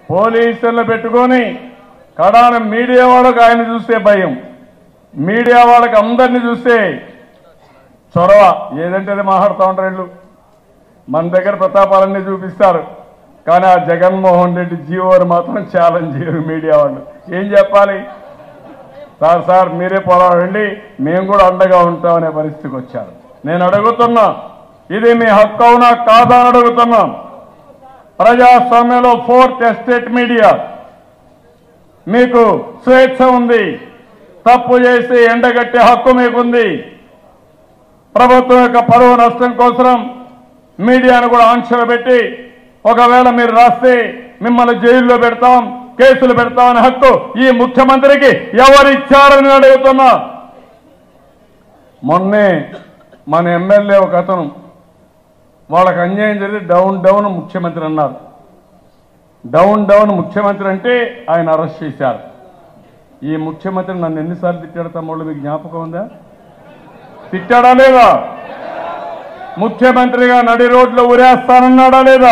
పోలీసులను పెట్టుకొని కడాన మీడియా వాళ్ళకు ఆయన చూస్తే భయం మీడియా వాళ్ళకి అందరినీ చూస్తే చొరవ ఏదంటే అది మాట్లాడుతూ ఉంటారు వీళ్ళు మన దగ్గర ప్రతాపాలన్నీ చూపిస్తారు కానీ ఆ జగన్మోహన్ రెడ్డి జీవోని మాత్రం ఛాలెంజ్ చేయరు మీడియా వాళ్ళు ఏం చెప్పాలి సార్ సార్ మీరే పోరాడండి మేము కూడా అండగా ఉంటామనే పరిస్థితికి వచ్చారు నేను అడుగుతున్నా ఇది మీ హక్కు అవునా కాదా అని అడుగుతున్నా ప్రజాస్వామ్యంలో ఫోర్త్ ఎస్టేట్ మీడియా మీకు స్వేచ్ఛ ఉంది తప్పు చేసి ఎండగట్టే హక్కు మీకుంది ప్రభుత్వం యొక్క పరువు నష్టం కోసం మీడియాను కూడా ఆంక్షలు పెట్టి ఒకవేళ మీరు రాస్తే మిమ్మల్ని జైల్లో పెడతాం కేసులు పెడతామనే హక్కు ఈ ముఖ్యమంత్రికి ఎవరిచ్చారని అడుగుతున్నా మొన్నే మన ఎమ్మెల్యే ఒక అతను వాళ్ళకి అన్యాయం జరిగి డౌన్ డౌన్ ముఖ్యమంత్రి అన్నారు డౌన్ డౌన్ ముఖ్యమంత్రి అంటే ఆయన అరెస్ట్ చేశారు ఈ ముఖ్యమంత్రి నన్ను ఎన్నిసార్లు తిట్టాడు తమ్ముళ్ళు మీకు జ్ఞాపకం ఉందా తిట్టాడా లేదా ముఖ్యమంత్రిగా నడి రోడ్లో ఉరేస్తానన్నాడా లేదా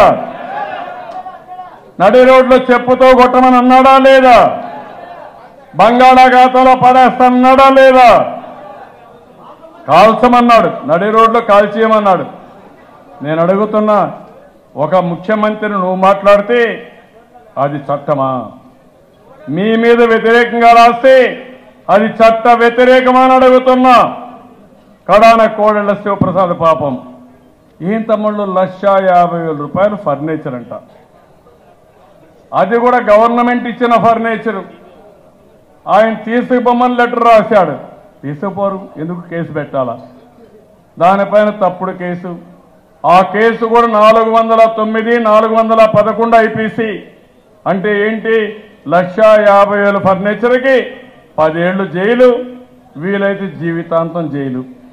నడి రోడ్లో చెప్పుతో కొట్టమని అన్నాడా లేదా బంగాళాఖాతంలో పడేస్తానన్నాడా లేదా కాల్చమన్నాడు నడి రోడ్లో కాల్చేయమన్నాడు నేను అడుగుతున్నా ఒక ముఖ్యమంత్రి నువ్వు మాట్లాడితే అది చట్టమా మీ మీద వ్యతిరేకంగా రాస్తే అది చట్ట వ్యతిరేకమని అడుగుతున్నా కడాన కోడెళ్ల శివప్రసాద్ పాపం ఏం తమ్ముళ్ళు లక్ష యాభై వేల రూపాయలు ఫర్నిచర్ అంట అది కూడా గవర్నమెంట్ ఇచ్చిన ఫర్నిచర్ ఆయన తీసుకుపోమని లెటర్ రాశాడు తీసుకుపోరు ఎందుకు కేసు పెట్టాలా దానిపైన తప్పుడు కేసు ఆ కేసు కూడా నాలుగు వందల తొమ్మిది నాలుగు వందల పదకొండు ఐపీసీ అంటే ఏంటి లక్ష యాభై వేల ఫర్నిచర్కి పదేళ్లు జైలు వీలైతే జీవితాంతం జైలు